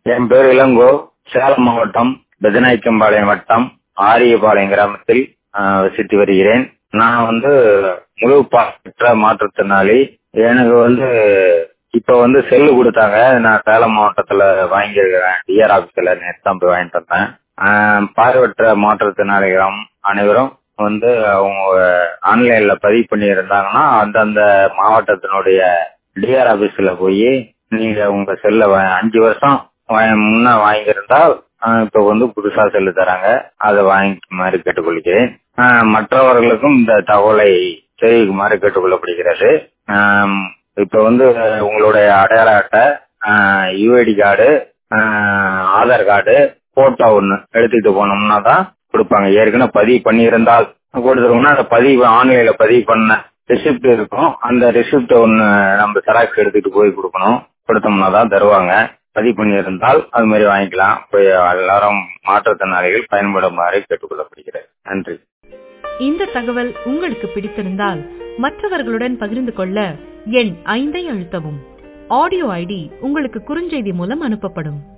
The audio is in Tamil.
என் பேர் இளங்கோ சேலம் மாவட்டம் பெதநாயக்கம்பாளையம் வட்டம் ஆரியபாளையம் கிராமத்தில் ஆஹ், வசித்து வருகிறேன் நான் வந்து முழு பார்வையற்ற மாற்றுத்திறனாளி எனக்கு வந்து இப்ப வந்து செல்லு கொடுத்தாங்க நான் சேலம் மாவட்டத்துல வாங்கியிருக்கிறேன் டிஆர் ஆபீஸ்ல நேற்று தான் போய் வாங்கிட்டு வந்தேன் ஆஹ், பார்வையற்ற மாற்றுத்திறனாளிகளும் அனைவரும் வந்து அவங்க ஆன்லைன்ல பதிவு பண்ணி இருந்தாங்கன்னா அந்தந்த மாவட்டத்தினுடைய டிஆர் ஆபீஸ்ல போய் நீங்க உங்க செல்ல அஞ்சு வருஷம் வா- முன்ன வாங்கியிருந்தால் ஆஹ், இப்ப வந்து புதுசா செல்லு தராங்க அதை வாங்கிக்குமாறு கேட்டுக்கொள்கிறேன் ஆஹ், மற்றவர்களுக்கும் இந்த தகவலை தெரிவிக்குமாறு கேட்டுக்கொள்ளப்படுகிறது ஆம், இப்ப வந்து உங்களுடைய அடையாள அட்டை UID card Aadhaar card photo ஒண்ணு எடுத்துக்கிட்டு போனோம்னா தான் கொடுப்பாங்க ஏற்கனவே பதிவு பண்ணியிருந்தால் கொடுத்துருக்கோம்னா அந்த பதிவு ஆன்லைன்ல பதிவு பண்ண ரிசிப்ட் இருக்கும் அந்த ரிசிப்ட் ஒண்ணு நம்ம செராக்ஸ் எடுத்துட்டு போய் கொடுக்கணும் கொடுத்தோம்னா தான் தருவாங்க பதிவு பண்ணியிருந்தால் அது மாதிரி வாங்கிக்கலாம் போய் எல்லாரும் மாற்றுத்திறனாளிகள் பயன்படுமாறு கேட்டுக்கொள்ளப்படுகிறது நன்றி இந்த தகவல் உங்களுக்கு பிடித்திருந்தால் மற்றவர்களுடன் பகிர்ந்து கொள்ள எண் ஐந்தை அழுத்தவும் ஆடியோ ஐடி உங்களுக்கு குறுஞ்செய்தி மூலம் அனுப்பப்படும்